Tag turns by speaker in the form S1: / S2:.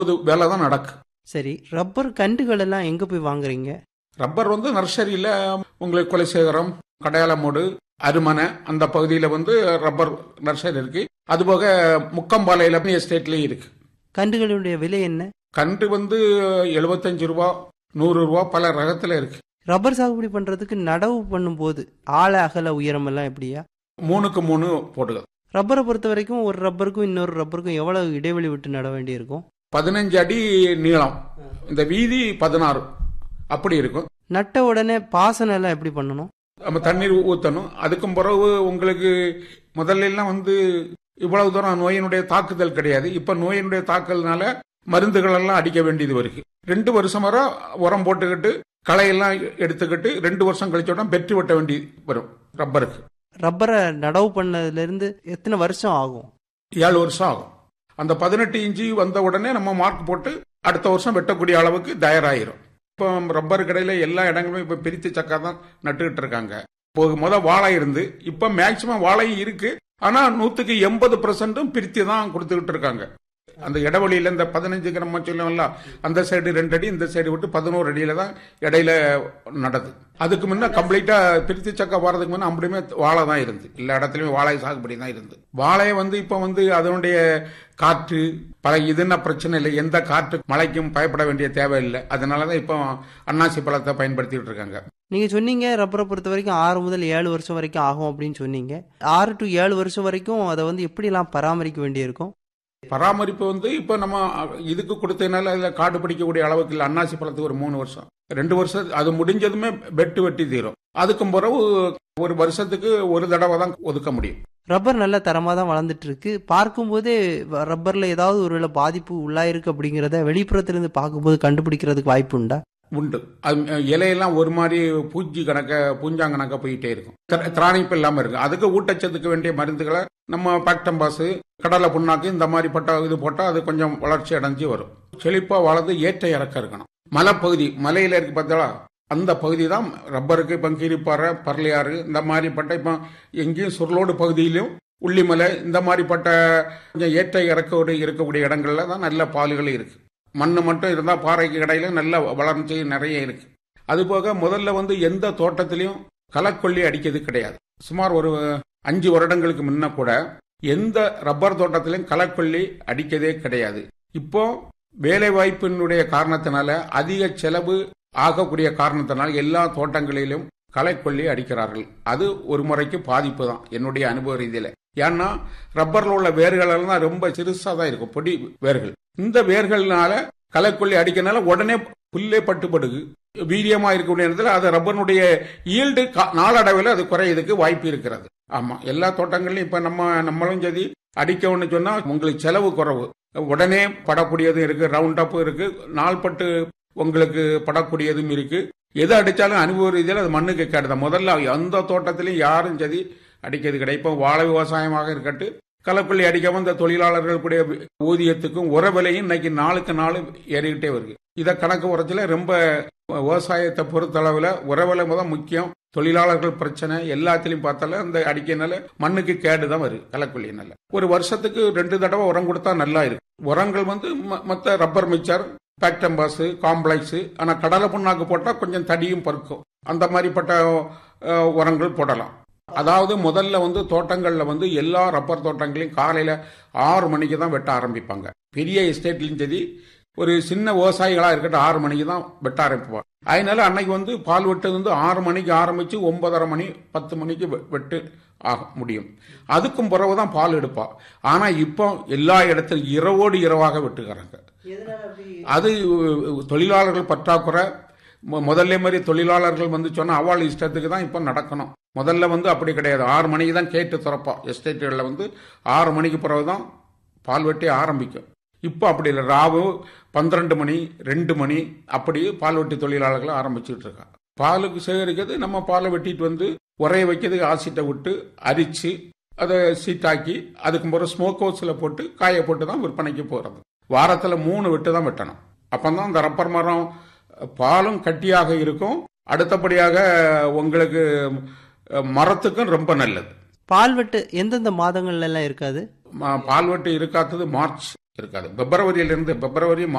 S1: இது வேலை தான் நடக்கும்
S2: சரி ரப்பர் கண்டுகள் எல்லாம் எங்க போய் வாங்குறீங்க
S1: ரப்பர் வந்து நர்சரியில உங்களுக்கு குலசேகரம் கடையாளமோடு அருமனை அந்த பகுதியில வந்து ரப்பர் நர்சரி இருக்கு அதுபோக முக்கம்பாளையில எஸ்டேட்லயும் இருக்கு
S2: கண்டுகளுடைய விலை என்ன
S1: கன்று வந்து எழுபத்தஞ்சு ரூபா நூறு ரூபா பல ரகத்துல இருக்கு
S2: ரப்பர் சாகுபடி பண்றதுக்கு நடவு பண்ணும்போது ஆழ அகல உயரம் எல்லாம் எப்படியா
S1: மூணுக்கு மூணு போடுகள்
S2: ரப்பரை பொறுத்த வரைக்கும் ஒரு ரப்பருக்கும் இன்னொரு ரப்பருக்கும் எவ்வளவு இடைவெளி விட்டு நட வேண்டியிருக்கும்
S1: பதினஞ்சு அடி நீளம் இந்த வீதி பதினாறு அப்படி இருக்கும்
S2: நட்ட உடனே பாசனம் எல்லாம் எப்படி பண்ணணும்
S1: நம்ம தண்ணீர் ஊற்றணும் அதுக்கும் பிறகு உங்களுக்கு முதல்ல எல்லாம் வந்து இவ்வளவு தூரம் நோயினுடைய தாக்குதல் கிடையாது இப்ப நோயினுடைய தாக்குதல்னால மருந்துகள் எல்லாம் அடிக்க வேண்டியது வருது ரெண்டு வருஷம் வரை உரம் போட்டுக்கிட்டு களையெல்லாம் எடுத்துக்கிட்டு ரெண்டு வருஷம் கழிச்சோட பெற்று வெட்ட வேண்டி வரும் ரப்பருக்கு
S2: ரப்பரை நடவு பண்ணதுல இருந்து எத்தனை வருஷம் ஆகும்
S1: ஏழு வருஷம் ஆகும் அந்த பதினெட்டு இன்ச்சு வந்த உடனே நம்ம மார்க் போட்டு அடுத்த வருஷம் வெட்டக்கூடிய அளவுக்கு தயாராயிரும் இப்போ ரப்பர் கடையில எல்லா இடங்களுமே இப்ப பிரித்து சக்கா தான் நட்டுக்கிட்டு இருக்காங்க இப்போ முத வாழை இருந்து இப்ப மேக்சிமம் வாழையும் இருக்கு ஆனா நூத்துக்கு எண்பது பர்சன்டும் பிரித்து தான் கொடுத்துக்கிட்டு இருக்காங்க அந்த இடைவெளியில இந்த பதினஞ்சு கிராம சொல்லுவோம்ல அந்த சைடு ரெண்டு அடி இந்த சைடு விட்டு பதினோரு அடியில தான் இடையில நடது அதுக்கு முன்ன கம்ப்ளீட்டா பிரித்து சக்கா போறதுக்கு முன்ன அப்படியுமே வாழை தான் இருந்து எல்லா இடத்துலயுமே வாழை சாகுபடி தான் இருந்து வாழையை வந்து இப்ப வந்து அதனுடைய காற்று பல இதுன்னா பிரச்சனை இல்லை எந்த காற்று மழைக்கும் பயப்பட வேண்டிய தேவையில்லை அதனாலதான் இப்போ அன்னாசி பழத்தை பயன்படுத்திட்டு இருக்காங்க
S2: நீங்க சொன்னீங்க ரப்பரை பொறுத்த வரைக்கும் ஆறு முதல் ஏழு வருஷம் வரைக்கும் ஆகும் அப்படின்னு சொன்னீங்க ஆறு டு ஏழு வருஷம் வரைக்கும் அதை வந்து எப்படிலாம் பராமரிக்க வேண்டியிருக்கும்
S1: பராமரிப்பு வந்து இப்போ நம்ம இதுக்கு கொடுத்ததுனால அதில் காடு பிடிக்கக்கூடிய அளவுக்கு இல்லை அன்னாசி பழத்துக்கு ஒரு மூணு வருஷம் ரெண்டு வருஷம் அது முடிஞ்சதுமே வெட்டு வெட்டி தீரும் அதுக்கும் பிறகு ஒரு வருஷத்துக்கு ஒரு தடவை தான் ஒதுக்க முடியும்
S2: ரப்பர் நல்ல தரமா தான் வளர்ந்துட்டு இருக்கு பார்க்கும்போதே வ- ரப்பர்ல ஏதாவது ஒரு வேளை பாதிப்பு உள்ளாயிருக்கு அப்படிங்கிறத வெளிப்புறத்திலிருந்து பார்க்கும்போது கண்டுபிடிக்கிறதுக்கு வாய்ப்பு உண்டா
S1: உண்டு அது இலையெல்லாம் ஒரு மாதிரி பூச்சி கணக்க பூஞ்சாங்கணக்க போயிட்டே இருக்கும் திர- திராணிப்பு இல்லாம இருக்கும் அதுக்கு ஊட்டச்சத்துக்கு வேண்டிய மருந்துகளை நம்ம பாக்டம்பாஸ் கடலை புண்ணாக்கு இந்த மாதிரி பட்ட இது போட்டா அது கொஞ்சம் வளர்ச்சி அடைஞ்சு வரும் செழிப்பா வளர்ந்து ஏற்ற இறக்க இருக்கணும் மலைப்பகுதி மலையில இருக்கு பார்த்தா அந்த பகுதி தான் ரப்பருக்கு இப்போ கீரிப்பாறை பரளியாறு இந்த மாதிரிப்பட்ட இப்போ எங்கேயும் சுருளோடு பகுதியிலும் உள்ளிமலை இந்த மாதிரிப்பட்ட கொஞ்சம் ஏற்ற இறக்கோடு இருக்கக்கூடிய இடங்கள்ல தான் நல்ல பால்கள் இருக்கு மண் மட்டும் இருந்தால் பாறைக்கு இடையில நல்ல வளர்ச்சி நிறைய இருக்கு அதுபோக முதல்ல வந்து எந்த தோட்டத்திலையும் களைக்கொல்லி அடிக்கிறது கிடையாது சுமார் ஒரு அஞ்சு வருடங்களுக்கு முன்ன கூட எந்த ரப்பர் தோட்டத்திலையும் களைக்கொல்லி அடிக்கதே கிடையாது இப்போ வேலை வாய்ப்பினுடைய காரணத்தினால அதிக செலவு ஆகக்கூடிய காரணத்தினால் எல்லா தோட்டங்களிலும் களைக்கொல்லி அடிக்கிறார்கள் அது ஒரு முறைக்கு பாதிப்பு தான் என்னுடைய அனுபவ ரீதியில ஏன்னா ரப்பர்ல உள்ள வேர்கள் எல்லாம் ரொம்ப சிறுசா தான் இருக்கும் பொடி வேர்கள் இந்த வேர்கள்னால களைக்கொல்லி அடிக்கிறனால உடனே புல்லே பட்டுப்படுது வீரியமா இருக்கக்கூடிய நேரத்தில் அது ரப்பனுடைய ஈல்டு நாளடைவில் அது குறையதுக்கு வாய்ப்பு இருக்கிறது ஆமா எல்லா தோட்டங்கள்லயும் இப்ப நம்ம நம்மளும் சரி அடிக்கணும்னு சொன்னா உங்களுக்கு செலவு குறைவு உடனே படக்கூடியதும் இருக்கு ரவுண்ட் அப் இருக்கு நாள்பட்டு உங்களுக்கு படக்கூடியதும் இருக்கு எது அடிச்சாலும் அனுபவ ரீதியில் அது மண்ணுக்கு கேடுதான் முதல்ல எந்த தோட்டத்திலையும் யாரும் சரி அடிக்கிறது கிடையாது இப்போ வாழை விவசாயமாக இருக்கட்டும் கலப்பள்ளி அடிக்காம இந்த தொழிலாளர்களுடைய ஊதியத்துக்கும் உர விலையும் இன்னைக்கு நாளுக்கு நாள் ஏறிக்கிட்டே வருது இதை கணக்கு உரத்துல ரொம்ப விவசாயத்தை பொறுத்தளவுல உரவிலை தான் முக்கியம் தொழிலாளர்கள் பிரச்சனை எல்லாத்திலையும் பார்த்தாலும் அந்த அடிக்கைனால மண்ணுக்கு கேடு தான் வருது கலக்கொல்லினால ஒரு வருஷத்துக்கு ரெண்டு தடவை உரம் கொடுத்தா நல்லா இருக்கு உரங்கள் வந்து ம- மத்த ரப்பர் மிக்சர் பேக்டம்பாஸ் காம்ப்ளெக்ஸ் ஆனா கடலை புண்ணாக்கு போட்டா கொஞ்சம் தடியும் பருக்கும் அந்த மாதிரிப்பட்ட அஹ், உரங்கள் போடலாம் அதாவது முதல்ல வந்து தோட்டங்கள்ல வந்து எல்லா ரப்பர் தோட்டங்களையும் காலையில ஆறு மணிக்கு தான் வெட்ட ஆரம்பிப்பாங்க பெரிய எஸ்டேட்லயும் சரி ஒரு சின்ன விவசாயிகளா இருக்கட்டும் ஆறு மணிக்கு தான் வெட்ட ஆரம்பிப்பாங்க அதனால அன்னைக்கு வந்து பால் வெட்டது வந்து ஆறு மணிக்கு ஆரம்பிச்சு ஒன்பதரை மணி பத்து மணிக்கு வெ- வெட்டு ஆக முடியும் அதுக்கும் பிறகு தான் பால் எடுப்பா ஆனா இப்போ எல்லா இடத்துலையும் இரவோடு இரவாக வெட்டுகிறாங்க அது அஹ், தொழிலாளர்கள் பற்றாக்குறை மு- முதல்ல மாதிரி தொழிலாளர்கள் வந்து சொன்னா அவள் இஷ்டத்துக்கு தான் இப்போ நடக்கணும் முதல்ல வந்து அப்படி கிடையாது ஆறு மணிக்கு தான் கேட்டு திறப்பா எஸ்டேட்டுகளில் வந்து ஆறு மணிக்கு பிறகு தான் பால் வெட்டி ஆரம்பிக்கும் இப்போ அப்படி இல்லை ராவு பன்னிரெண்டு மணி ரெண்டு மணி அப்படி பால் வெட்டி தொழிலாளர்கள் ஆரம்பிச்சுட்டு இருக்காங்க பாலுக்கு சேகரிக்கிறது நம்ம பாலை வெட்டிட்டு வந்து உரைய வைக்கிறதுக்கு ஆசிட்டை விட்டு அரிச்சு அதை சீட்டாக்கி அதுக்கு பிறகு ஸ்மோக் ஹவுஸில் போட்டு காய போட்டு தான் விற்பனைக்கு போகிறது வாரத்தில் மூணு வெட்டு தான் வெட்டணும் அப்போ அந்த ரப்பர் மரம் பாலும் கட்டியாக இருக்கும் அடுத்தபடியாக உங்களுக்கு அஹ், மரத்துக்கும் ரொம்ப நல்லது
S2: பால்வெட்டு எந்தெந்த மாதங்கள்ல எல்லாம் இருக்காது
S1: ம- பால்வெட்டு இருக்காதது மார்ச் இருக்காது பிப்ரவரியிலிருந்து பிப்ரவரி